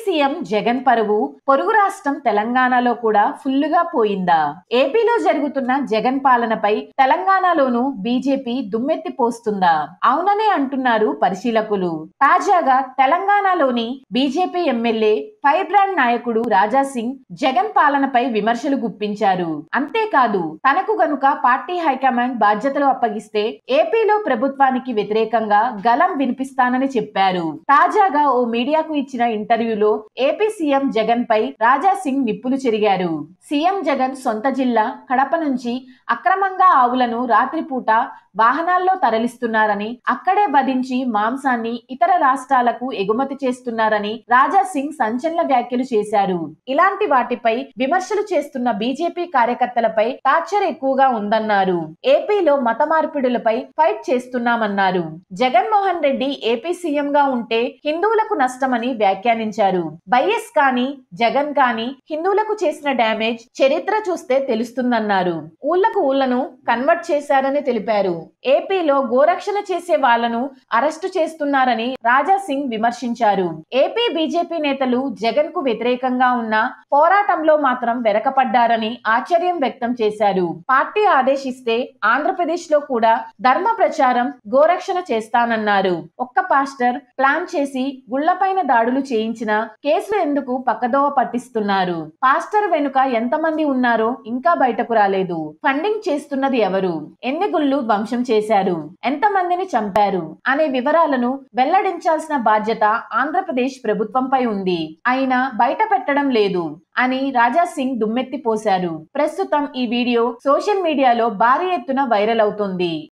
CM Jagan పరువు పొరుగు రాష్ట్రం తెలంగాణలో కూడా ఫుల్లుగా పోయిందా ఏపీలో జరుగుతున్న జగన్ పాలనపై తెలంగాణలోనూ బీజేపీ దుమ్మెత్తి పోస్తుందా అవుననే అంటున్నారు పరిశీలకులు తాజాగా తెలంగాణలోని బీజేపీ ఎమ్మెల్యే ఫైర్ బ్రాండ్ నాయకుడు రాజా సింగ్ జగన్ పాలనపై విమర్శలు గుప్పించారు అంతేకాదు తనకు గనుక పార్టీ హైకమాండ్ బాధ్యతలు అప్పగిస్తే ఏపీలో ప్రభుత్వానికి వ్యతిరేకంగా గలం వినిపిస్తానని చెప్పారు తాజాగా ఓ మీడియాకు ఇచ్చిన ఇంటర్వ్యూలో ఏపీ సీఎం జగన్ పై రాజా సింగ్ నిప్పులు చెరిగారు సీఎం జగన్ సొంత జిల్లా కడప నుంచి అక్రమంగా ఆవులను రాత్రిపూట వాహనాల్లో తరలిస్తున్నారని అక్కడే వధించి మాంసాన్ని ఇతర రాష్ట్రాలకు ఎగుమతి చేస్తున్నారని రాజా సింగ్ సంచలన వ్యాఖ్యలు చేశారు ఇలాంటి వాటిపై విమర్శలు చేస్తున్న బీజేపీ కార్యకర్తలపై టార్చర్ ఎక్కువగా ఉందన్నారు ఏపీలో మత మార్పిడులపై ఫైట్ చేస్తున్నామన్నారు జగన్మోహన్ రెడ్డి ఏపీ సీఎం గా ఉంటే హిందువులకు నష్టమని వ్యాఖ్యానించారు వైఎస్ కానీ జగన్ కానీ హిందువులకు చేసిన డ్యామేజ్ చరిత్ర చూస్తే తెలుస్తుందన్నారు ఊళ్ళకు ఊళ్ళను కన్వర్ట్ చేశారని తెలిపారు ఏపీలో గోరక్షణ చేసే వాళ్లను అరెస్టు చేస్తున్నారని రాజా సింగ్ విమర్శించారు ఏపీ బీజేపీ నేతలు జగన్ కు వ్యతిరేకంగా ఉన్న పోరాటంలో మాత్రం వెనకపడ్డారని ఆశ్చర్యం వ్యక్తం చేశారు పార్టీ ఆదేశిస్తే ఆంధ్రప్రదేశ్ లో కూడా ధర్మ ప్రచారం గోరక్షణ చేస్తానన్నారు ఒక్క పాస్టర్ ప్లాన్ చేసి గుళ్లపైన దాడులు చేయించిన కేసులు ఎందుకు పక్కదోవ పట్టిస్తున్నారు పాస్టర్ వెనుక ఎంతమంది ఉన్నారో ఇంకా బయటకు రాలేదు ఫండింగ్ చేస్తున్నది ఎవరు ఎన్ని గుళ్ళు ధ్వంసం చేశారు ఎంతమందిని చంపారు అనే వివరాలను వెల్లడించాల్సిన బాధ్యత ఆంధ్రప్రదేశ్ ప్రభుత్వంపై ఉంది అయినా బయట పెట్టడం లేదు అని రాజా సింగ్ దుమ్మెత్తి పోశారు ప్రస్తుతం ఈ వీడియో సోషల్ మీడియాలో భారీ ఎత్తున వైరల్ అవుతుంది